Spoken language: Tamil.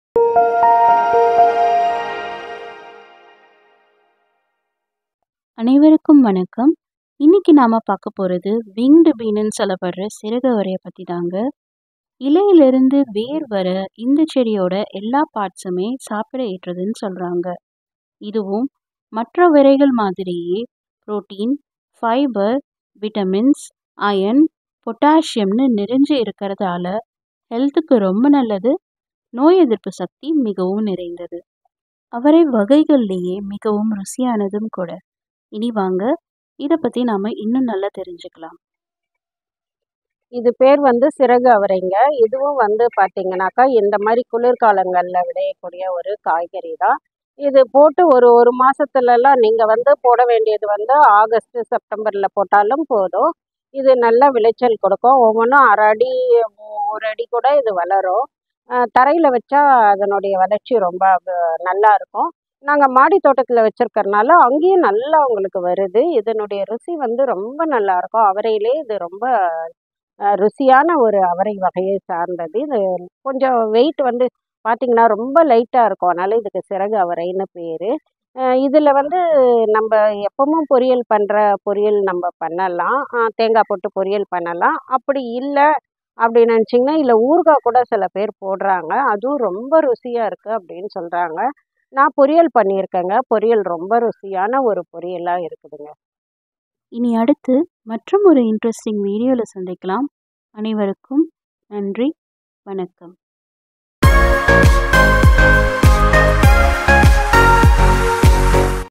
அனைவருக்கும் வணக்கம் இன்னைக்கு நாம பார்க்க போகிறது விங்டு பீனுன்னு சொல்லப்படுற சிறகு அவரையை பற்றி தாங்க இலையிலிருந்து வேர் வர இந்த செடியோட எல்லா பார்ட்ஸுமே சாப்பிட ஏற்றதுன்னு சொல்கிறாங்க இதுவும் மற்ற விரைகள் மாதிரியே புரோட்டீன் ஃபைபர் விட்டமின்ஸ் அயன் பொட்டாசியம்னு நிறைஞ்சு இருக்கிறதால ஹெல்த்துக்கு ரொம்ப நல்லது நோய் எதிர்ப்பு சக்தி மிகவும் நிறைந்தது அவரை வகைகள்லேயே மிகவும் ருசியானதும் கூட இனி வாங்க இதை பற்றி நாம் இன்னும் நல்லா தெரிஞ்சுக்கலாம் இது பேர் வந்து சிறகு அவரைங்க இதுவும் வந்து பார்த்தீங்கன்னாக்கா இந்த மாதிரி குளிர்காலங்களில் விளையக்கூடிய ஒரு காய்கறி தான் இது போட்டு ஒரு ஒரு மாதத்துலலாம் நீங்கள் வந்து போட வேண்டியது வந்து ஆகஸ்ட் செப்டம்பரில் போட்டாலும் போதும் இது நல்ல விளைச்சல் கொடுக்கும் ஒவ்வொன்றும் அரை அடி ஒரு அடி கூட இது வளரும் தரையில் வச்சா அதனுடைய வளர்ச்சி ரொம்ப அஹ், நல்லா இருக்கும் நாங்கள் மாடி தோட்டத்தில் வச்சுருக்கறனால அங்கேயும் நல்லா உங்களுக்கு வருது இதனுடைய ருசி வந்து ரொம்ப நல்லா இருக்கும் அவரையிலே இது ரொம்ப அஹ், ருசியான ஒரு அவரை வகையை சார்ந்தது இது கொஞ்சம் வெயிட் வந்து பார்த்தீங்கன்னா ரொம்ப லைட்டாக இருக்கும் அதனால இதுக்கு சிறகு அவரைன்னு பேர் இதில் வந்து நம்ம எப்பவும் பொரியல் பண்ணுற பொரியல் நம்ம பண்ணலாம் அஹ், தேங்காய் போட்டு பொரியல் பண்ணலாம் அப்படி இல்லை அப்படின்னு நினச்சிங்கன்னா இல்லை ஊறுகாய் கூட சில பேர் போடுறாங்க அதுவும் ரொம்ப ருசியாக இருக்குது அப்படின்னு சொல்கிறாங்க நான் பொரியல் பண்ணியிருக்கேங்க பொரியல் ரொம்ப ருசியான ஒரு பொரியலாக இருக்குதுங்க இனி அடுத்து மற்றும் ஒரு இன்ட்ரெஸ்டிங் வீடியோவில் சந்திக்கலாம் அனைவருக்கும் நன்றி வணக்கம்